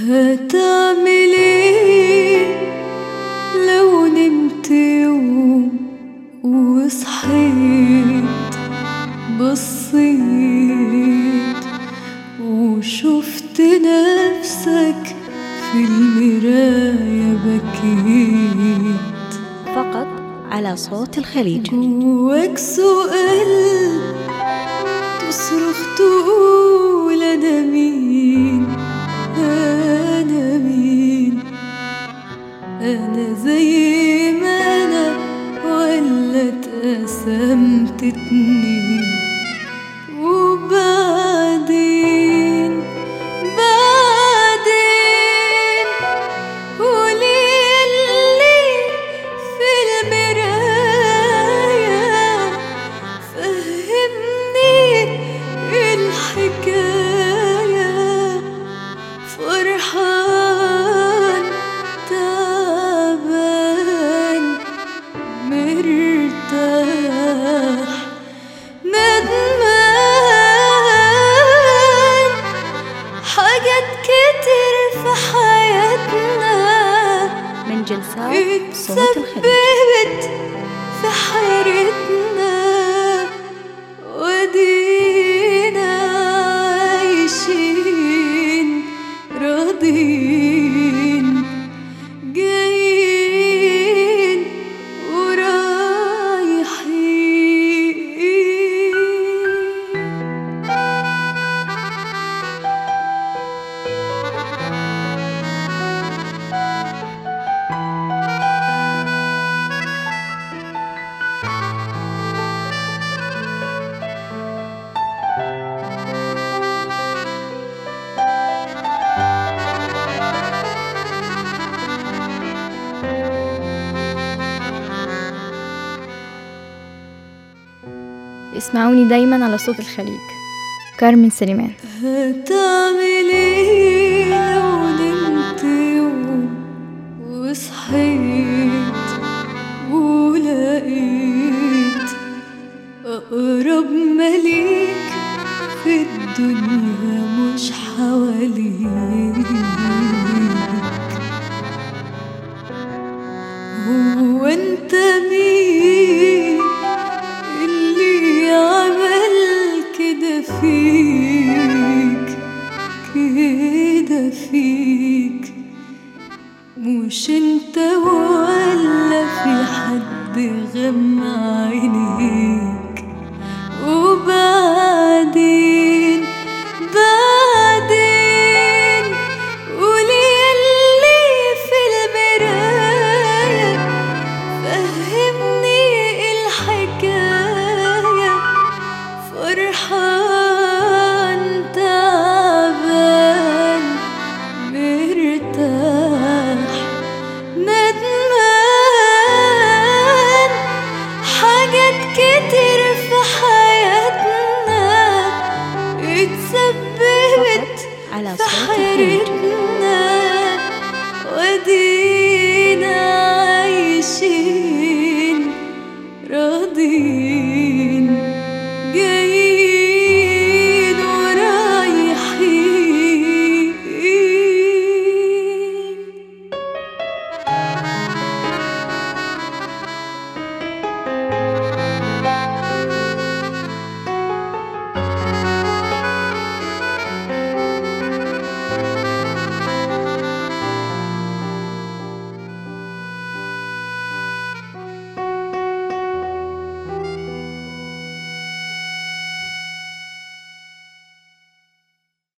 هتعمل ايه لو نمت يوم وصحيت بصيت وشفت نفسك في المراية بكيت فقط على صوت الخليج جواك سؤال تصرخ تقول انا مين انا مين انا زي ما انا ولا اتقسمت اتنين وبعدين بعدين قولي اللي في المراية فهمني الحكاية فرحان تعبان مرتاح ندمان حاجات كتير في حياتنا من جلسات صوت الخليج اتسببت في حيرتنا ودينا عايشين راضين جايين ورايحين اسمعوني دايما على صوت الخليج كارمن سليمان هتعمل ايه لو نمت يوم وصحيت ولقيت أقرب مليك في الدنيا مش حواليك هو انت مين اللي عمل كده فيك كده فيك مش انت ولا في حد غمى عينيك وبعدين بعدين قولي اللي في المراية فهمني الحكاية فرحان تعبان مرتاح ندمان حاجات كتير في حياتنا اتسببت على في صوت الخليج حيرتنا ودينا عايشين راضين